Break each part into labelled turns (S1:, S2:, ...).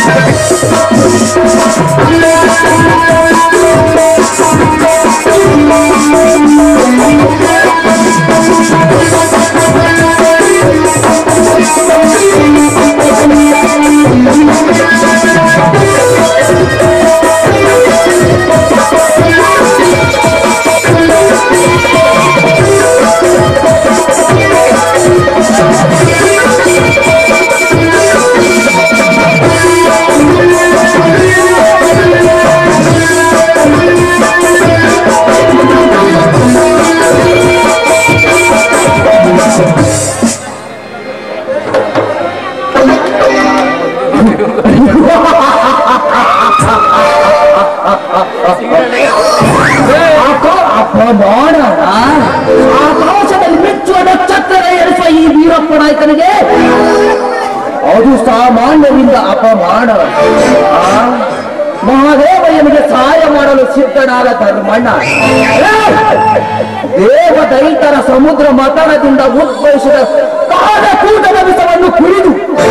S1: ಅಪಮಾನ ಆಕಾಶದಲ್ಲಿ ಮಿಚ್ಚುವ ನಕ್ಷತ್ರ ಎರಿಸುವ ಈ ವೀರಪ್ಪ ನಾಯಕನಿಗೆ ಅದು ಸಾಮಾನ್ಯರಿಂದ ಅಪಮಾನ ಆ, ಮಹಾದೇವಯ್ಯನಿಗೆ ಸಹಾಯ ಮಾಡಲು ಸಿದ್ಧನಾದ ಧರ್ಮಣ್ಣ ದೇವ ದೈತರ ಸಮುದ್ರ ಮತನದಿಂದ ಉದ್ಭವಿಸಿದ ಕಾಲಕೂಟದ ವಿಷವನ್ನು ಕುರಿದು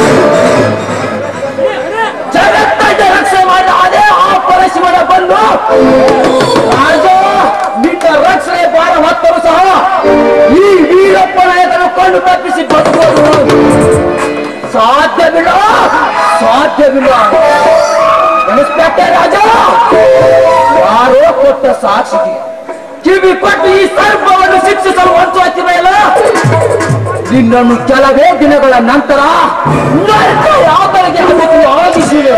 S1: ಜಗತ್ತನ್ನು ರಕ್ಷಣೆ ಮಾಡಿದ ಅದೇ ಆ ಪರಶಿವನ ಬಂದು ರಾಜ ನಿನ್ನ ರಕ್ಷಣೆ ಭಾರ ಹೊತ್ತರು ಸಹ ಈ ವೀರಪ್ಪ ನಾಯಕನ ಕೊಂಡು ತಪ್ಪಿಸಿ ಬದುಕೋದು ಸಾಧ್ಯವಿಲ್ಲ ಸಾಧ್ಯವಿಲ್ಲ ಇನ್ಸ್ಪೆಕ್ಟರ್ ರಾಜ ಯಾರೋ ಕೊಟ್ಟ ಸಾಕ್ಷಿಗೆ ಕಿವಿ ಕೊಟ್ಟು ಈ ಸರ್ಪವನ್ನು ಶಿಕ್ಷಿಸಲು ಹೊಂಚುತ್ತಿವೆಯಲ್ಲ ನಿನ್ನನ್ನು ಕೆಲವೇ ದಿನಗಳ ನಂತರ ನರಕ ಯಾತನೆಗೆ ಅದಕ್ಕೆ ಆದಿಸಿದೆ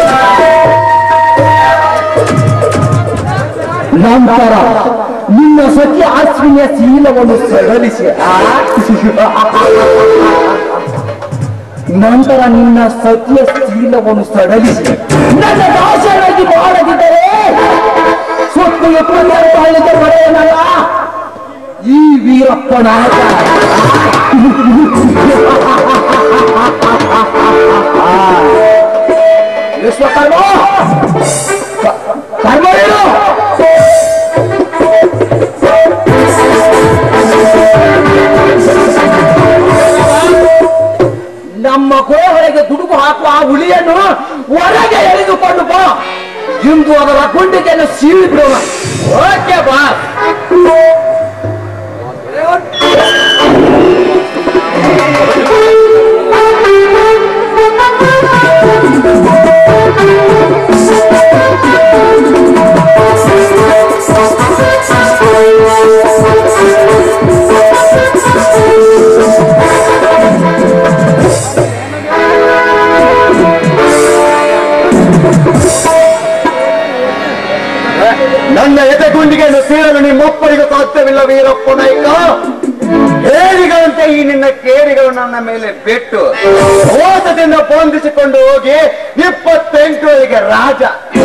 S1: ನಂತರ ನಿನ್ನ ಸತಿ ಅಶ್ವಿನಿಯ ಶೀಲವನ್ನು ಸಡಲಿಸಿ ಆ? ನಂತರ ನಿನ್ನ ಸತಿಯ ಶೀಲವನ್ನು ಸಡಲಿಸಿ ನನ್ನ ದಾಸನಾಗಿ ಮಾಡದಿದ್ದರೆ ಸೊತ್ತು ಎಪ್ಪತ್ತೈದು ಪಡೆಯನಲ್ಲ ಈ ವೀರಪ್ಪ ನಾಯಕ ವಿಶ್ವಕರ್ಮ ಕ- ಕರ್ಮ ಏನು? ನಮ್ಮ ಹೊರಗೆ ದುಡುಕು ಹಾಕುವ ಆ ಹುಲಿಯನ್ನು ಹೊರಗೆ ಎಳೆದುಕೊಂಡು ಬಾ ಇಂದು ಅದರ ಗುಂಡಿಗೆಯನ್ನು ಸೀಳಿ ಬಿಡೋಣ ಓಕೆ ಬಾ
S2: ನನ್ನ ಎದೆಗುಂಡಿಗೆಯನ್ನು ಸೇರಲು ನಿಮ್ಮೊಬ್ಬರಿಗೂ ಸಾಧ್ಯವಿಲ್ಲ ವೀರಪ್ಪ ನಾಯ್ಕ ಹೇರಿಗಳಂತೆ ಈ ನಿನ್ನ ಕೇರಿಗಳು ನನ್ನ ಮೇಲೆ ಬಿಟ್ಟು ಮೋಸದಿಂದ ಬಂಧಿಸಿಕೊಂಡು ಹೋಗಿ ಇಪ್ಪತ್ತೆಂಟುವರೆಗೆ ರಾಜ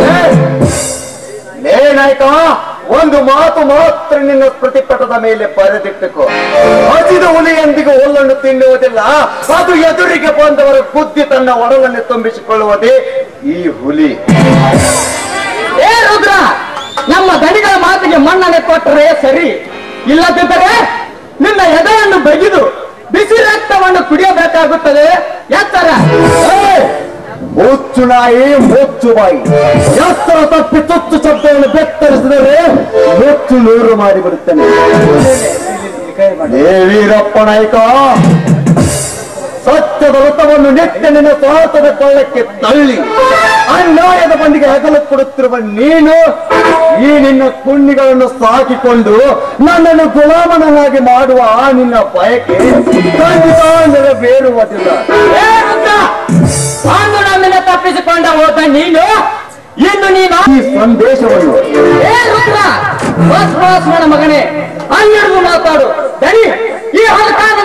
S2: ಲೇ ನಾಯ್ಕ ಒಂದು ಮಾತು ಮಾತ್ರ ನಿನ್ನ ಪ್ರತಿಪಟದ ಮೇಲೆ ಬರೆದಿಟ್ಟುಕೋ ಹಸಿದ ಹುಲಿ ಎಂದಿಗೂ ಹುಲ್ಲನ್ನು ತಿನ್ನುವುದಿಲ್ಲ ಅದು ಎದುರಿಗೆ ಬಂದವರ ಬುದ್ಧಿ ತನ್ನ ಒಡಲನ್ನು ತುಂಬಿಸಿಕೊಳ್ಳುವುದೇ ಈ ಹುಲಿ
S1: ಏ ರುದ್ರ ನಮ್ಮ ದಣಿಗಳ ಮಾತಿಗೆ ಮಣ್ಣನೆ ಕೊಟ್ಟರೆ ಸರಿ ಇಲ್ಲದಿದ್ದರೆ ನಿನ್ನ ಎದೆಯನ್ನು ಬಗೆದು ಬಿಸಿ ರಕ್ತವನ್ನು ಕುಡಿಯಬೇಕಾಗುತ್ತದೆ ಎತ್ತರ ಏ,
S2: ಮುಚ್ಚು ನಾಯಿ ಮುಚ್ಚು ಬಾಯಿ ಎತ್ತರ ತಪ್ಪಿ ತುತ್ತು ಶಬ್ದವನ್ನು ಬೆತ್ತರಿಸಿದರೆ ಮುಚ್ಚು ನೂರು ಮಾಡಿ ಬಿಡುತ್ತೇನೆ ಏ ವೀರಪ್ಪ ನಾಯಕ ಸತ್ಯದ ವೃತ್ತವನ್ನು ನಿತ್ಯ ನಿನ್ನ ಸ್ವಾರ್ಥದ ಕೊಳ್ಳಕ್ಕೆ ತಳ್ಳಿ ಅನ್ಯಾಯದ ಬಂದಿಗೆ ಹೆಗಲು ಕೊಡುತ್ತಿರುವ ನೀನು ಈ ನಿನ್ನ ಪುಣ್ಯಗಳನ್ನು ಸಾಕಿಕೊಂಡು ನನ್ನನ್ನು ಗುಲಾಮನನ್ನಾಗಿ ಮಾಡುವ ಆ ನಿನ್ನ ಬಯಕೆ ಖಂಡಿತ ನೆರವೇರುವುದಿಲ್ಲ
S1: ಏ ರುದ್ರ ಅಂದು ನಮ್ಮಿಂದ ತಪ್ಪಿಸಿಕೊಂಡ ಹೋದ ನೀನು ಇನ್ನು ನೀನು
S2: ಈ ಸಂದೇಶವನ್ನು
S1: ಏ ರುದ್ರ ಬಸ್ ಬಸ್ ನನ್ನ ಮಗನೇ ಹನ್ನೆರಡು ಮಾತಾಡು ದನಿ ಈ ಹಲಕಾದ